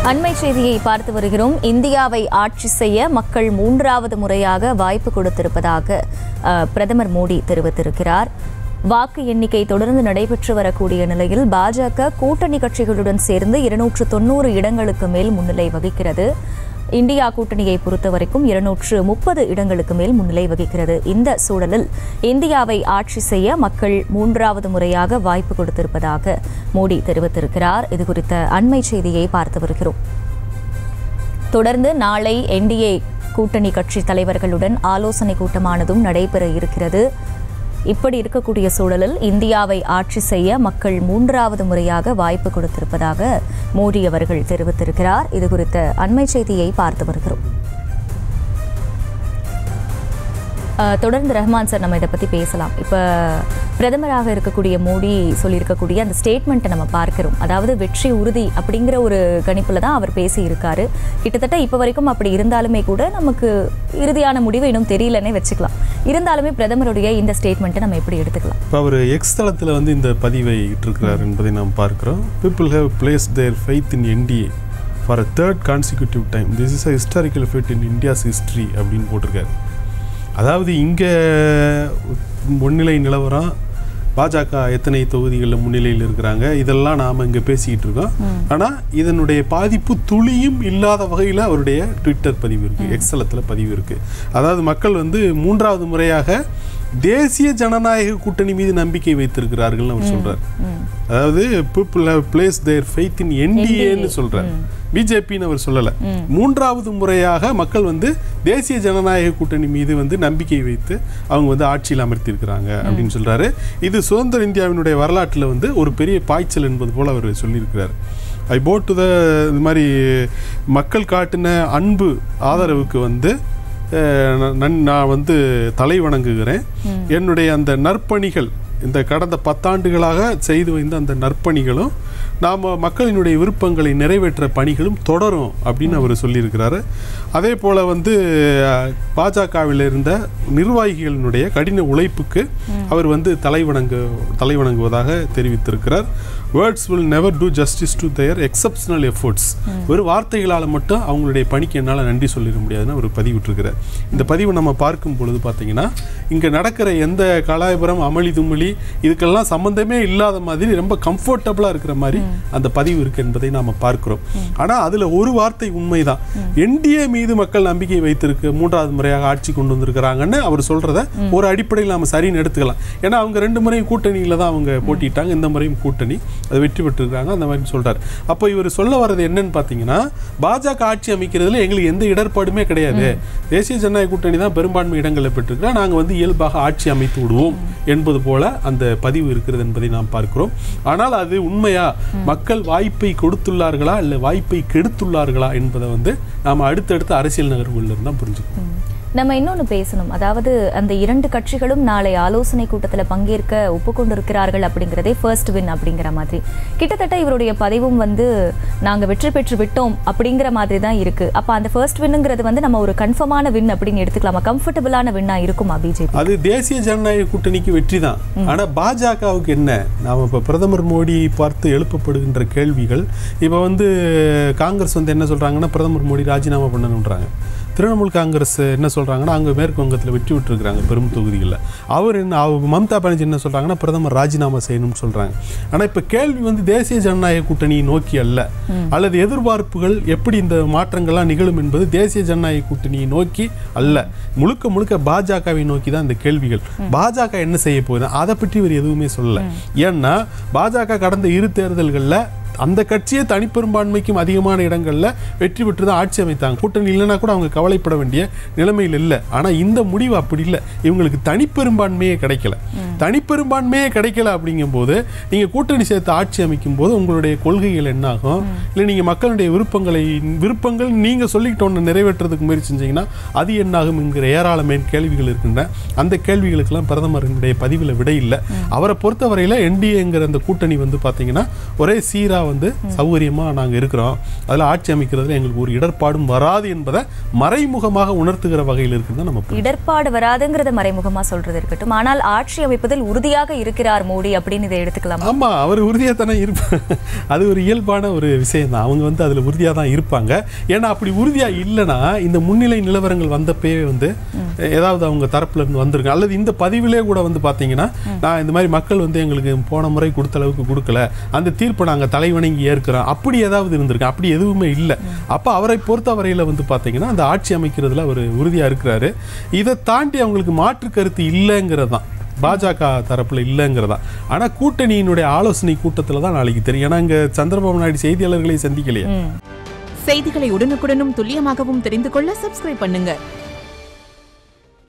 அண்மை செய்தியை பார்த்து வருகிறோம் இந்தியாவை ஆட்சி செய்ய மக்கள் மூன்றாவது முறையாக வாய்ப்பு கொடுத்திருப்பதாக அஹ், பிரதமர் மோடி தெரிவித்திருக்கிறார் வாக்கு எண்ணிக்கை தொடர்ந்து நடைபெற்று வரக்கூடிய நிலையில் பாஜக கூட்டணி கட்சிகளுடன் சேர்ந்து இருநூற்று தொண்ணூறு இடங்களுக்கு மேல் முன்னிலை வகிக்கிறது இந்தியா கூட்டணியை பொறுத்தவரைக்கும் இருநூற்று முப்பது இடங்களுக்கு மேல் முன்னிலை வகிக்கிறது இந்த சூழலில் இந்தியாவை ஆட்சி செய்ய மக்கள் மூன்றாவது முறையாக வாய்ப்பு கொடுத்திருப்பதாக மோடி தெரிவித்திருக்கிறார் இது குறித்த அண்மை செய்தியை பார்த்து வருகிறோம் தொடர்ந்து நாளை என்டிஏ கூட்டணி கட்சி தலைவர்களுடன் ஆலோசனை கூட்டமானதும் நடைபெற இருக்கிறது இப்படி இருக்கக்கூடிய சூழலில் இந்தியாவை ஆட்சி செய்ய மக்கள் மூன்றாவது முறையாக வாய்ப்பு கொடுத்திருப்பதாக மோடி அவர்கள் தெரிவித்திருக்கிறார் இது குறித்த அண்மை செய்தியை பார்த்து வருகிறோம் அஹ், தொடர்ந்து ரஹ்மான் சார் நம்ம இதை பற்றி பேசலாம் இப்போ பிரதமராக இருக்கக்கூடிய மோடி சொல்லியிருக்கக்கூடிய அந்த ஸ்டேட்மெண்ட்டை நம்ம பார்க்கிறோம் அதாவது வெற்றி உறுதி அப்படிங்கிற ஒரு கணிப்பில் தான் அவர் பேசி இருக்காரு கிட்டத்தட்ட இப்போ வரைக்கும் அப்படி இருந்தாலுமே கூட நமக்கு இறுதியான முடிவு இன்னும் தெரியலன்னே வச்சுக்கலாம் இருந்தாலுமே பிரதமருடைய இந்த ஸ்டேட்மெண்ட்டை நம்ம எப்படி எடுத்துக்கலாம் இப்போ அவர் எக்ஸ் தளத்தில் வந்து இந்த பதிவை இட்டிருக்கிறார் என்பதை நாம் பார்க்கிறோம் people have place their faith in NDA for a third consecutive time this is a historical feat in India's history அப்படின்னு போட்டிருக்காரு அதாவது இங்கே முன்னிலை நிலவரம் பாஜக எத்தனை தொகுதிகளில் முன்னிலையில் இருக்கிறாங்க இதெல்லாம் நாம் இங்கே பேசிக்கிட்டு இருக்கோம் ஆனால் இதனுடைய பாதிப்பு துளியும் இல்லாத வகையில் அவருடைய ட்விட்டர் பதிவு இருக்குது எக்ஸலத்தில் பதிவு இருக்குது அதாவது மக்கள் வந்து மூன்றாவது முறையாக தேசிய ஜனநாயக கூட்டணி மீது நம்பிக்கை வைத்திருக்கிறார்கள்னு அவர் சொல்றார் அதாவது people have place their faith in என்டிஏன்னு சொல்றார் பிஜேபின்னு அவர் சொல்லல மூன்றாவது முறையாக மக்கள் வந்து தேசிய ஜனநாயக கூட்டணி மீது வந்து நம்பிக்கை வைத்து அவங்க வந்து ஆட்சியில் அமர்த்தியிருக்கிறாங்க அப்படின்னு சொல்றாரு இது சுதந்திர இந்தியாவினுடைய வரலாற்றில் வந்து ஒரு பெரிய பாய்ச்சல் என்பது போல அவர் சொல்லியிருக்கிறார் ஐ போட் டு த இது மாதிரி மக்கள் காட்டின அன்பு ஆதரவுக்கு வந்து அஹ், நன்- நான் வந்து தலை வணங்குகிறேன் என்னுடைய அந்த நற்பணிகள் இந்த கடந்த பத்தாண்டுகளாக செய்து வந்த அந்த நற்பணிகளும் நாம் மக்களினுடைய விருப்பங்களை நிறைவேற்ற பணிகளும் தொடரும் அப்படின்னு அவர் சொல்லியிருக்கிறாரு அதே போல் வந்து அஹ், பாஜகவில் இருந்த நிர்வாகிகளினுடைய கடின உழைப்புக்கு அவர் வந்து தலை வணங்கு தலை வணங்குவதாக தெரிவித்திருக்கிறார் words will never do justice to their exceptional efforts ஒரு வார்த்தைகளால் மட்டும் அவங்களுடைய பணிக்கு என்னால் நன்றி சொல்லிட முடியாதுன்னு அவர் பதிவிட்டிருக்கிறார் இந்த பதிவை நம்ம பார்க்கும் பொழுது பார்த்தீங்கன்னா இங்கே நடக்கிற எந்த கலாயபுரம் அமளி தும்மளி இதுக்கெல்லாம் சம்மந்தமே இல்லாத மாதிரி ரொம்ப கம்ஃபர்டபுளாக இருக்கிற மாதிரி அந்த பதிவு இருக்கு என்பதை நாம் பார்க்கிறோம் ஆனால் அதில் ஒரு வார்த்தை உண்மைதான் என்டிஏ மீது மக்கள் நம்பிக்கை வைத்திருக்கு மூன்றாவது முறையாக ஆட்சி கொண்டு வந்திருக்கிறாங்கன்னு அவர் சொல்றத ஒரு அடிப்படையில் நாம சரின்னு எடுத்துக்கலாம் ஏன்னா அவங்க ரெண்டு முறையும் கூட்டணியில தான் அவங்க போட்டிட்டாங்க இந்த முறையும் கூட்டணி அது வெற்றி பெற்றிருக்காங்க அந்த மாதிரி சொல்றாரு அப்போ இவர் சொல்ல வர்றது என்னன்னு பார்த்தீங்கன்னா பாஜக ஆட்சி அமைக்கிறதுல எங்களுக்கு எந்த இடர்பாடுமே கிடையாது தேசிய ஜனநாயக கூட்டணி தான் பெரும்பான்மை இடங்களை பெற்றிருக்கிறோம் நாங்க வந்து இயல்பாக ஆட்சி அமைத்து விடுவோம் என்பது போல அந்த பதிவு இருக்கிறது என்பதை நாம் பார்க்கிறோம் ஆனால் அது உண்மையா மக்கள் வாய்ப்பை கொடுத்துள்ளார்களா இல்லை வாய்ப்பை கெடுத்துள்ளார்களா என்பதை வந்து நாம் அடுத்தடுத்த அரசியல் நகர்வுகளில் இருந்து தான் புரிஞ்சுக்கணும் நம்ம இன்னொன்று பேசணும் அதாவது அந்த இரண்டு கட்சிகளும் நாளை ஆலோசனை கூட்டத்தில் பங்கேற்க ஒப்புக்கொண்டிருக்கிறார்கள் அப்படிங்கிறதே ஃபர்ஸ்ட் வின் அப்படிங்கிற மாதிரி கிட்டத்தட்ட இவருடைய பதிவும் வந்து நாங்கள் வெற்றி பெற்று விட்டோம் அப்படிங்கிற மாதிரி தான் இருக்கு அப்போ அந்த ஃபர்ஸ்ட் வின்னுங்கிறது வந்து நம்ம ஒரு கன்ஃபார்மான வின் அப்படின்னு எடுத்துக்கலாமா கம்ஃபர்டபுளான வின்னா இருக்குமா பிஜேபி அது தேசிய ஜனநாயக கூட்டணிக்கு வெற்றி தான் ஆனா பாஜகவுக்கு என்ன நாம இப்ப பிரதமர் மோடியை பார்த்து எழுப்பப்படுகின்ற கேள்விகள் இப்ப வந்து காங்கிரஸ் வந்து என்ன சொல்றாங்கன்னா பிரதமர் மோடி ராஜினாமா பண்ணணுன்றாங்க திரிணாமுல் காங்கிரஸ் என்ன சொல்றாங்கன்னா அங்க மேற்கு வங்கத்தில் வெற்றி விட்டுருக்காங்க பெரும் தொகுதிகளில் அவர் என்ன அவங்க மம்தா பானர்ஜி என்ன சொல்றாங்கன்னா பிரதமர் ராஜினாமா செய்யணும்னு சொல்றாங்க ஆனா இப்ப கேள்வி வந்து தேசிய ஜனநாயக கூட்டணியை நோக்கி அல்ல அல்லது எதிர்பார்ப்புகள் எப்படி இந்த மாற்றங்கள்லாம் நிகழும் என்பது தேசிய ஜனநாயக கூட்டணியை நோக்கி அல்ல முழுக்க முழுக்க பாஜகவை நோக்கி தான் இந்த கேள்விகள் பாஜக என்ன செய்ய போகுது அதை பற்றி இவர் எதுவுமே சொல்லல ஏன்னா பாஜக கடந்த இரு தேர்தல்களில் அந்த கட்சியே தனிப்பெரும்பான்மைக்கும் அதிகமான இடங்கள்ல வெற்றி பெற்று தான் ஆட்சி அமைத்தாங்க கூட்டணி இல்லைன்னா கூட அவங்க கவலைப்பட வேண்டிய நிலைமையில் இல்லை ஆனா இந்த முடிவு அப்படி இல்லை இவங்களுக்கு தனிப்பெரும்பான்மையே கிடைக்கல தனிப்பெரும்பான்மையே கிடைக்கல அப்படிங்கும்போது நீங்க கூட்டணி சேர்த்து ஆட்சி அமைக்கும் போது உங்களுடைய கொள்கைகள் என்ன ஆகும் இல்லை நீங்க மக்களுடைய விருப்பங்களை விருப்பங்கள் நீங்க சொல்லிக்கிட்ட ஒன்று நிறைவேற்றுறதுக்கு முயற்சி செஞ்சீங்கன்னா அது என்னாகும் என்கிற ஏராளமான கேள்விகள் இருக்கின்றன அந்த கேள்விகளுக்கெல்லாம் பிரதமருடைய பதிவில் விடை இல்லை அவரை பொறுத்தவரையில என்டிஏங்கிற அந்த கூட்டணி வந்து பாத்தீங்கன்னா ஒரே சீரா வந்து சௌகரியமாக நாங்கள் இருக்கிறோம் அதில் ஆட்சி அமைக்கிறதுல எங்களுக்கு ஒரு இடர்பாடும் வராது என்பதை மறைமுகமாக உணர்த்துகிற வகையில் இருக்குன்னு தான் நம்ம புரிஞ்சுக்கணும். இடர்பாடு வராதுங்கிறத மறைமுகமா சொல்றது இருக்கட்டும் ஆனால் ஆட்சி அமைப்பதில் உறுதியாக இருக்கிறார் மோடி அப்படின்னு இதை எடுத்துக்கலாம் ஆமாம் அவர் உறுதியாக தானே இருப்பாங்க அது ஒரு இயல்பான ஒரு விஷயம் தான் அவங்க வந்து அதில் உறுதியாக தான் இருப்பாங்க ஏன்னா அப்படி உறுதியாக இல்லைன்னா இந்த முன்னிலை நிலவரங்கள் வந்தப்பவே வந்து ஏதாவது அவங்க தரப்புல இருந்து வந்திருக்கு அல்லது இந்த பதிவிலே கூட வந்து பார்த்தீங்கன்னா நான் இந்த மாதிரி மக்கள் வந்து எங்களுக்கு போன முறை கொடுத்த அளவுக்கு கொடுக்கல அந்த தீர்ப்பை நாங்கள் தலைவணங்கி ஏற்கிறோம் அப்படி ஏதாவது இருந்திருக்கு அப்படி எதுவுமே இல்லை அப்போ அவரை பொறுத்தவரையில் வந்து பார்த்தீங்கன்னா அந்த ஆட்சி அமைக்கிறதுல அவர் உறுதியாக இருக்கிறாரு இதை தாண்டி அவங்களுக்கு மாற்று கருத்து இல்லைங்கிறது தான் பாஜக தரப்புல இல்லைங்கிறதா ஆனா கூட்டணியினுடைய ஆலோசனை கூட்டத்துல தான் நாளைக்கு தெரியும் ஏன்னா இங்க சந்திரபாபு நாயுடு செய்தியாளர்களை சந்திக்கலையே ம். செய்திகளை உடனுக்குடனும் துல்லியமாகவும் தெரிந்து கொள்ள சப்ஸ்கிரைப் பண்ணுங்க